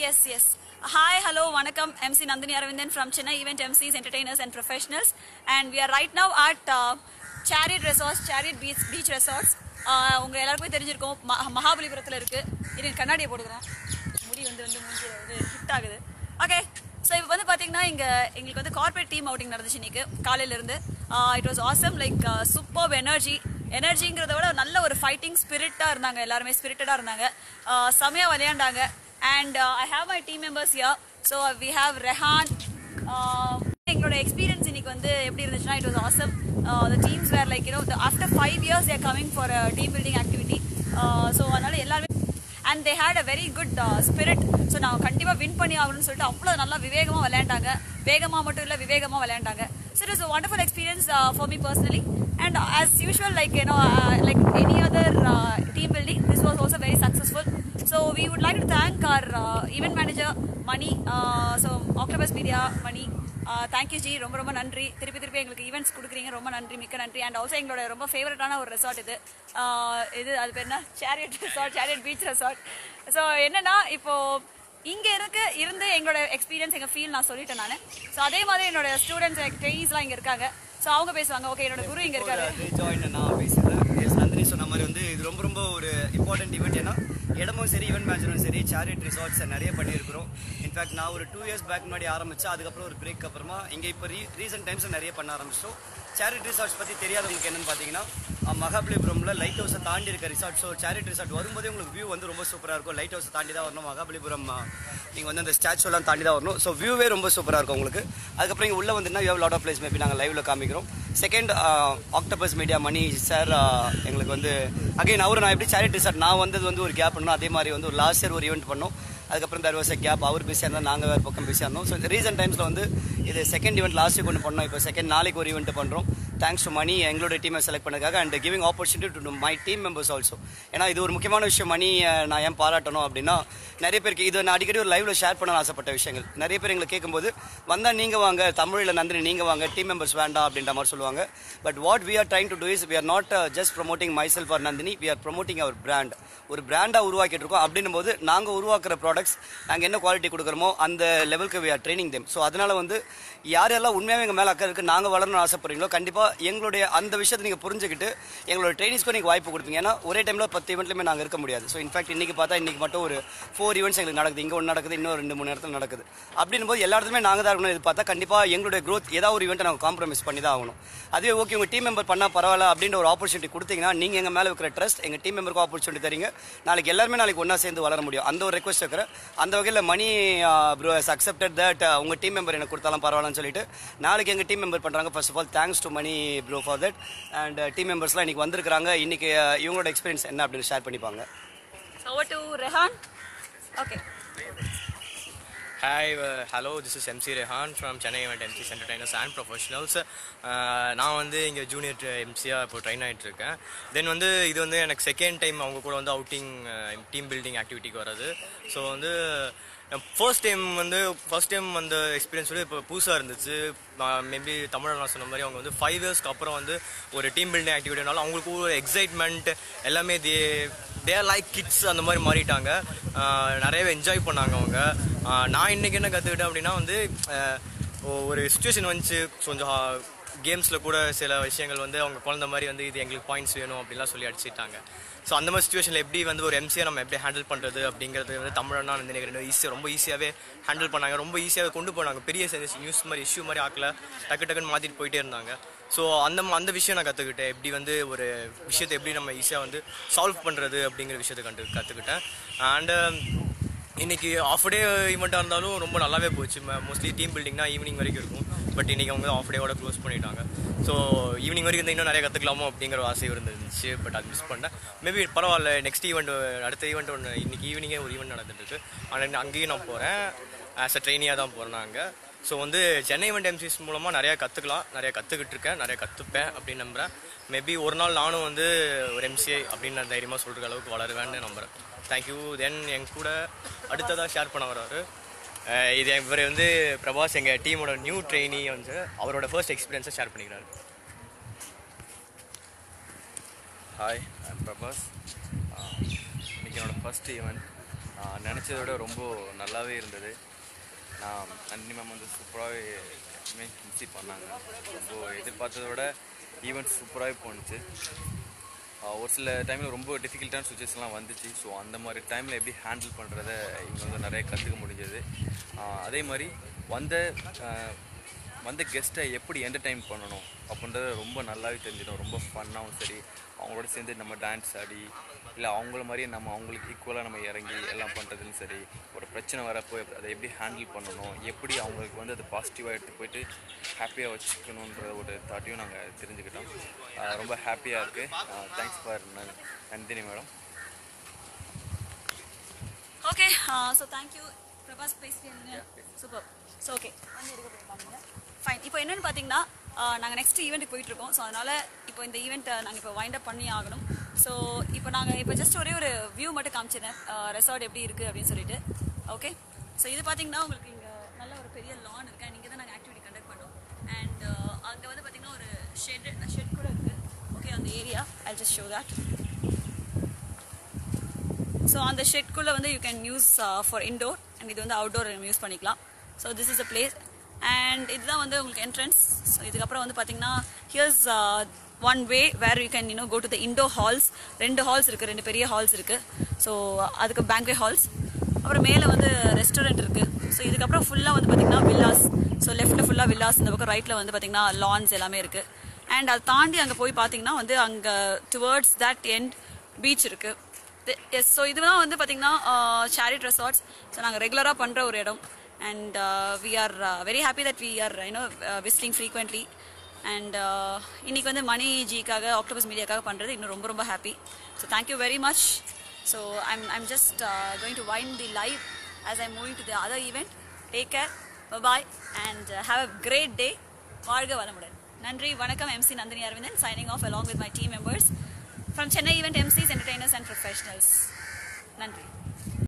Yes, yes. Hi, hello, vanakkam. MC Nandini Aravindan from Chennai Event MCs, Entertainers and Professionals. And we are right now at uh, Chariot Resorts, Chariot Beach, Beach Resorts. Uh, உங்க எல்லாருக்குமே தெரிஞ்சிருக்கும் ம- மகாபலிபுரத்துல இருக்கு இது கண்ணாடியை போட்டுக்கிறேன் முடி வந்து வந்து மூஞ்சி வந்து ஹிட் ஆகுது ஓகே ஸோ இப்போ வந்து பார்த்தீங்கன்னா இங்கே எங்களுக்கு வந்து கார்பரேட் டீம் அவுட்டிங் நடந்துச்சு இன்னைக்கு காலையிலேருந்து it was awesome like super energy எனர்ஜிங்கிறத விட நல்ல ஒரு ஃபைட்டிங் ஸ்பிரிட்டாக இருந்தாங்க எல்லாருமே ஸ்பிரிட்டடாக இருந்தாங்க Uh, செமையா விளையாண்டாங்க and I have my team members yeah so we have Rehan எங்களோட எக்ஸ்பீரியன்ஸ் இன்னைக்கு வந்து எப்படி இருந்துச்சுன்னா it was awesome the teams were like you know after five years they're coming for team building activity so அதனால எல்லாருமே and they had a very good spirit so நான் கண்டிப்பாக win பண்ணி ஆகணும்னு சொல்லிட்டு அவ்வளோ நல்லா விவேகமாக விளையாண்டாங்க வேகமாக மட்டும் இல்லை விவேகமாக விளையாண்டாங்க so it is wonderful experience for me personally and as usual like you know like any other team building this was also very successful so we would like to thank our event manager Mani so Octopus Media Mani thank you ji ரொம்ப ரொம்ப நன்றி திருப்பி திருப்பி எங்களுக்கு events கொடுக்குறீங்க ரொம்ப நன்றி மிக்க நன்றி அண்ட் ஆல்சோ எங்களோட ரொம்ப ஃபேவரட்டான ஒரு ரெசார்ட் இது ஆஹ் இது அது பேர் என்ன Chariot resort Chariot beach resort so என்னன்னா இப்போ இங்க இருக்க இருந்து எங்களோட எக்ஸ்பீரியன்ஸ் எங்க ஃபீல் நான் சொல்லிட்டேன் நான் ஸோ அதே மாதிரி என்னோட ஸ்டூடெண்ட்ஸ் ட்ரெயின்ஸ்லாம் இங்க இருக்காங்க ஸோ அவங்க பேசுவாங்க ஓகே என்னோட குரு இங்க இருக்காரு ஜாயின் நான் பேசுகிறேன் எஸ் நந்தினி சொன்ன மாதிரி வந்து இது ரொம்ப ரொம்ப ஒரு இம்பார்ட்டன்ட் ஈவெண்ட் ஏன்னா இடமும் சரி ஈவெண்ட் மேனேஜரும் சரி சேரிட் ரிசார்ட்ஸ் நிறைய பண்ணியிருக்கிறோம் இன்ஃபேக்ட் நான் ஒரு டூ இயர்ஸ் பேக் முன்னாடி ஆரம்பித்தேன் அதுக்கப்புறம் ஒரு பிரேக் அப்புறமா இங்கே இப்போ ரீ ரீசெண்ட் டைம்ஸில் நிறைய பண்ண ஆரம்பிச்சிட்டோம் சேரிட் ரிசார்ட்ஸ் பற்றி தெரியாதவங்களுக்கு என்னன்னு பார்த்தீங்கன்னா அஹ், மகாபலிபுரமில் லைட் ஹவுஸை தாண்டி இருக்க ரிசார்ட் ஸோ சேரிட் ரிசார்ட் வரும்போதே உங்களுக்கு வியூ வந்து ரொம்ப சூப்பராக இருக்கும் லைட் ஹவுஸை தாண்டி தான் வரணும் மகாபலிபுரம் நீங்கள் வந்து அந்த ஸ்டாச்சுலாம் தாண்டி தான் வரணும் ஸோ வியூவே ரொம்ப சூப்பராக இருக்கும் உங்களுக்கு அதுக்கப்புறம் இங்கே உள்ளே வந்துன்னா you lot of place maybe நாங்கள் லைவ்ல காமிக்கிறோம் second Octopus Media Mani sir எங்களுக்கு வந்து அகைன் அவரு நான் எப்படி சேரிட்டி ரிசார்ட் நான் வந்தது வந்து ஒரு கேப் பண்ணோம் அதே மாதிரி வந்து ஒரு லாஸ்ட் இயர் ஒரு ஈவெண்ட் பண்ணோம் அதுக்கப்புறம் தர் வாஸ் கேப் அவர் பிஸியாக இருந்தால் நாங்கள் வேறு பக்கம் பிஸியாக இருந்தோம் ஸோ ரீசெண்ட் டைம்ஸில் வந்து இது செகண்ட் ஈவெண்ட் லாஸ்ட் வீக் ஒன்று பண்ணோம் இப்போ செகண்ட் நாளைக்கு ஒரு ஈவெண்ட் பண்ணுறோம் தேங்க்ஸ் டு மணி எங்களோட டீமை செலக்ட் பண்ணதுக்காக and giving opportunity to my team members also ஏன்னா இது ஒரு முக்கியமான விஷயம் மணி அஹ், நான் ஏன் பாராட்டணும் அப்படின்னா நிறைய பேருக்கு இது நான் அடிக்கடி ஒரு லைவ்ல ஷேர் பண்ண ஆசைப்பட்ட விஷயங்கள் நிறைய பேர் எங்களை கேட்கும்போது வந்தால் நீங்கள் வாங்க தமிழில் நந்தினி நீங்கள் வாங்க டீம் மெம்பர்ஸ் வேண்டாம் அப்படின்ற மாதிரி சொல்லுவாங்க but what we are trying to do is we are not uh, just promoting myself or Nandini we are promoting our brand ஒரு பிராண்டாக உருவாக்கிட்டு இருக்கோம் அப்படின்னும் போது நாங்கள் உருவாக்குற ப்ராடக்ட்ஸ் நாங்கள் என்ன குவாலிட்டி கொடுக்குறோமோ அந்த லெவலுக்கு we are training them so அதனால வந்து யார் யாரெல்லாம் உண்மையாகவே எங்கள் மேலே அக்கறை இருக்குது நாங்கள் வளரணும்னு ஆசைப்படுறீங்களோ கண்டிப்பாக எங்களுடைய அந்த விஷயத்தை நீங்கள் புரிஞ்சுக்கிட்டு எங்களோட ட்ரைனிங்ஸ்க்கும் நீங்கள் வாய்ப்பு கொடுப்பீங்க ஏன்னா ஒரே டைமில் பத்து ஈவெண்ட்லையுமே நாங்கள் இருக்க முடியாது ஸோ இன்ஃபேக்ட் இன்னைக்கு பார்த்தா இன்னைக்கு மட்டும் ஒரு ஃபோர் ஈவெண்ட்ஸ் எங்களுக்கு நடக்குது இங்கே ஒன்று நடக்குது இன்னும் ரெண்டு மூணு இடத்துல நடக்குது அப்படின்னும் போது எல்லா இடத்துலையுமே நாங்கள் தான் இருக்கணும் இது பார்த்தா கண்டிப்பாக எங்களுடைய growth ஏதாவது ஒரு ஈவெண்ட்டை நாங்கள் காம்ப்ரமைஸ் பண்ணி தான் ஆகணும் அதுவே ஓகே உங்கள் டீம் மெம்பர் பண்ணால் பரவாயில்ல அப்படின்ற ஒரு ஆப்பர்ச்சுனிட்டி கொடுத்தீங்கன்னா நீங்கள் எங்கள் மேலே இருக்கிற ட்ரஸ்ட் எங்கள் டீம் மெம்பருக்கு ஆப்பர்ச்சுனிட்டி தரீங்க நாளைக்கு எல்லாருமே நாளைக்கு ஒன்றா சேர்ந்து வளர முடியும் அந்த ஒரு ரெக்வஸ்ட் இருக்கிறேன் அந்த வகையில் Mani bro has accepted that உங்கள் டீம் மெம்பர் எனக்கு கொடுத்தாலும் பரவாயில்லன்னு சொல்லிட்டு நாளைக்கு எங்கள் டீம் மெம்பர் பண்ணுறாங்க first of all thanks to Mani bro for that and team மெம்பர்ஸ்லாம் இன்னைக்கு வந்திருக்காங்க இன்னைக்கு uh, இவங்களோட எக்ஸ்பீரியன்ஸ் என்ன அப்படின்னு ஷேர் பண்ணிப்பாங்க so over to Rehan okay Hi, uh, hello, this is MC Rehan from Chennai Event MCs Entertainers and Professionals. Uh, நான் வந்து இங்கே ஜூனியர் எம்சியாக இப்போ ட்ரெயின் ஆகிட்டு இருக்கேன் தென் வந்து இது வந்து எனக்கு செகண்ட் டைம் அவங்க கூட வந்து அவுட்டிங் டீம் பில்டிங் ஆக்டிவிட்டிக்கு வர்றது ஸோ வந்து ஃபர்ஸ்ட் டைம் வந்து ஃபர்ஸ்ட் டைம் அந்த எக்ஸ்பீரியன்ஸ் வந்து இப்போ புதுசாக இருந்துச்சு மேபி தமிழ் நான் சொன்ன மாதிரி அவங்க வந்து ஃபைவ் இயர்ஸ்க்கு அப்புறம் வந்து ஒரு டீம் பில்டிங் ஆக்டிவிட்டினால அவங்களுக்கு ஒரு எக்ஸைட்மெண்ட் எல்லாமே தே தே லைக் கிட்ஸ் அந்த மாதிரி மாறிட்டாங்க ஆஹ் நிறையவே என்ஜாய் பண்ணாங்க அவங்க ஆஹ் நான் இன்னைக்கு என்ன கற்றுக்கிட்டேன் அப்படின்னா வந்து ஆஹ் ஒ- ஒரு சுச்சுவேஷன் வந்துச்சு கொஞ்சம் கேம்ஸில் கூட சில விஷயங்கள் வந்து அவங்க குழந்த மாதிரி வந்து இது எங்களுக்கு பாயிண்ட்ஸ் வேணும் அப்படிலாம் சொல்லி அடிச்சிட்டாங்க ஸோ அந்த மாதிரி சுச்சுவேஷனில் எப்படி வந்து ஒரு எம்சியை நம்ம எப்படி ஹேண்டில் பண்ணுறது அப்படிங்கிறது வந்து தமிழனா வந்து எனக்கு ரெண்டு ஈஸியாக ரொம்ப ஈஸியாகவே ஹேண்டில் பண்ணாங்க ரொம்ப ஈஸியாகவே கொண்டு போனாங்க பெரிய நியூஸ் மாதிரி இஷ்யூ மாதிரி ஆக்கல டக்கு டக்குன்னு மாற்றிட்டு போயிட்டே இருந்தாங்க ஸோ அந்த ம- அந்த விஷயம் நான் கற்றுக்கிட்டேன் எப்படி வந்து ஒரு விஷயத்தை எப்படி நம்ம ஈஸியாக வந்து சால்வ் பண்ணுறது அப்படிங்கிற விஷயத்தை கண்டு கற்றுக்கிட்டேன் அண்டு இன்னைக்கு ஆஃப் டே ஈவெண்ட்டாக இருந்தாலும் ரொம்ப நல்லாவே போச்சு மோஸ்ட்லி டீம் பில்டிங்னா ஈவினிங் வரைக்கும் இருக்கும் பட் இன்னைக்கு அவங்க ஆஃப் டேவோட க்ளோஸ் பண்ணிட்டாங்க ஸோ ஈவினிங் வரைக்கும் இருந்தா இன்னும் நிறைய கற்றுக்கலாமோ அப்படிங்கிற ஒரு ஆசை இருந்துச்சு பட் அது மிஸ் பண்ணேன் மேபி பரவாயில்ல நெக்ஸ்ட் ஈவெண்ட் அடுத்த ஈவெண்ட் ஒன்று இன்னைக்கு ஈவினிங்கே ஒரு ஈவெண்ட் நடந்துட்டு இருக்கு ஆனால் அங்கேயும் நான் போகிறேன் ஆஸ் அ ட்ரெயினியாக தான் போகிறேன் நாங்கள் ஸோ வந்து சென்னை ஈவெண்ட் எம்சிஸ் மூலமாக நிறையா கற்றுக்கலாம் நிறைய கற்றுக்கிட்டு இருக்கேன் நிறைய கற்றுப்பேன் அப்படின்னு நம்புகிறேன் மேபி ஒரு நாள் நானும் வந்து ஒரு எம்சிஐ அப்படின்னு நான் தைரியமாக சொல்கிற அளவுக்கு வளருவேன்னு நம்புகிறேன் தேங்க்யூ தென் என் கூட அடுத்ததாக ஷேர் பண்ண வர்றாரு அஹ் இது இவர் வந்து பிரபாஸ் எங்கள் டீமோட நியூ ட்ரெயினி வந்து அவரோட ஃபர்ஸ்ட் எக்ஸ்பீரியன்ஸை ஷேர் பண்ணிக்கிறாரு ஹாய் ஐம் பிரபாஸ் இன்னைக்கு என்னோட ஃபர்ஸ்ட் ஈவெண்ட் நான் நினச்சதை விட ரொம்ப நல்லாவே இருந்தது நான் அன்னி மேம் வந்து சூப்பராகவே மின்சி பண்ணாங்க ரொம்ப எதிர்பார்த்ததை விட ஈவெண்ட் சூப்பராகவே போணுச்சு ஆஹ் ஒரு சில டைமில் ரொம்ப டிஃபிகல்ட்டான சுச்சுவேஷன்லாம் வந்துச்சு ஸோ அந்த மாதிரி டைமில் எப்படி ஹேண்டில் பண்ணுறத இங்கே வந்து நிறைய கற்றுக்க முடிஞ்சது ஆஹ் அதே மாதிரி வந்த ஆஹ் வந்த கெஸ்ட்டை எப்படி என்டர்டைன் பண்ணணும் அப்படின்றத ரொம்ப நல்லாவே தெரிஞ்சிடும் ரொம்ப ஃபன்னாகவும் சரி அவங்களோட சேர்ந்து நம்ம டான்ஸ் ஆடி இல்லை அவங்கள மாதிரியே நம்ம அவங்களுக்கு ஈக்குவலாக நம்ம இறங்கி எல்லாம் பண்ணுறதுன்னு சரி ஒரு பிரச்சனை வரப்போ அதை எப்படி ஹேண்டில் பண்ணணும் எப்படி அவங்களுக்கு வந்து அதை பாசிட்டிவாக எடுத்து போயிட்டு ஹாப்பியாக வச்சுக்கணுன்ற ஒரு தாட்டையும் நாங்கள் தெரிஞ்சுக்கிட்டோம் ஆஹ் ரொம்ப ஹாப்பியாக இருக்குது thanks for Nandini madam okay so thank you Prabhas பேசுறீங்க சூப்பர் ஸோ ஓகே ஃபைன் இப்போ என்னன்னு பார்த்தீங்கன்னா நாங்கள் நெக்ஸ்ட் ஈவெண்ட்டுக்கு போயிட்டு இருக்கோம் ஸோ அதனால இப்போ இந்த ஈவெண்ட்டை நாங்கள் இப்போ வைண்ட் அப் பண்ணி ஆகணும் ஸோ இப்போ நாங்கள் இப்போ ஜஸ்ட் ஒரே ஒரு வியூ மட்டும் காமிச்சிருந்தேன் ரெசார்ட் எப்படி இருக்குது அப்படின்னு சொல்லிட்டு ஓகே ஸோ இது பார்த்தீங்கன்னா உங்களுக்கு இங்கே நல்ல ஒரு பெரிய லான் இருக்கு அண்ட் இங்கே தான் நாங்கள் ஆக்டிவிட்டி கண்டக்ட் பண்ணோம் அண்ட் அங்கே வந்து பார்த்தீங்கன்னா ஒரு ஷெட் ஷெட் கூட இருக்குது ஓகே அந்த area I just show that so அந்த ஷெட்குள்ளே வந்து you can use for indoor and இது வந்து அவுட்டோர் யூஸ் பண்ணிக்கலாம் so this is a place and இதுதான் வந்து உங்களுக்கு என்ட்ரன்ஸ் ஸோ இதுக்கப்புறம் வந்து பார்த்தீங்கன்னா here's one way where you can you know go to the indoor halls ரெண்டு ஹால்ஸ் இருக்குது ரெண்டு பெரிய ஹால்ஸ் இருக்குது ஸோ அதுக்கு பேங்க்வே ஹால்ஸ் அப்புறம் மேலே வந்து ரெஸ்டாரண்ட் இருக்குது ஸோ இதுக்கப்புறம் ஃபுல்லாக வந்து பார்த்தீங்கன்னா வில்லாஸ் ஸோ லெஃப்ட்டில் ஃபுல்லாக வில்லாஸ் இந்த பக்கம் ரைட்டில் வந்து பார்த்தீங்கன்னா லான்ஸ் எல்லாமே இருக்குது அண்ட் அதை தாண்டி அங்கே போய் பார்த்தீங்கன்னா வந்து அங்கே டுவர்ட்ஸ் தட் எண்ட் பீச் இருக்குது எஸ் ஸோ இதுதான் வந்து பார்த்தீங்கன்னா சேரிட் ரெசார்ட்ஸ் ஸோ நாங்கள் ரெகுலராக பண்ணுற ஒரு இடம் and we are very happy that we are you know visiting frequently and இன்னைக்கு வந்து மணி ஜிக்காக ஆக்டோபஸ் மீடியாக்காக பண்ணுறது இன்னும் ரொம்ப ரொம்ப happy so thank you very much so I'm I'm just going to wind the live as I moving to the other event take care bye and have a great day வாழ்க வளமுடன் நன்றி வணக்கம் MC Nandhini Aravindhan signing off along with my team members from Chennai Event MCs, Entertainers and Professionals. நன்றி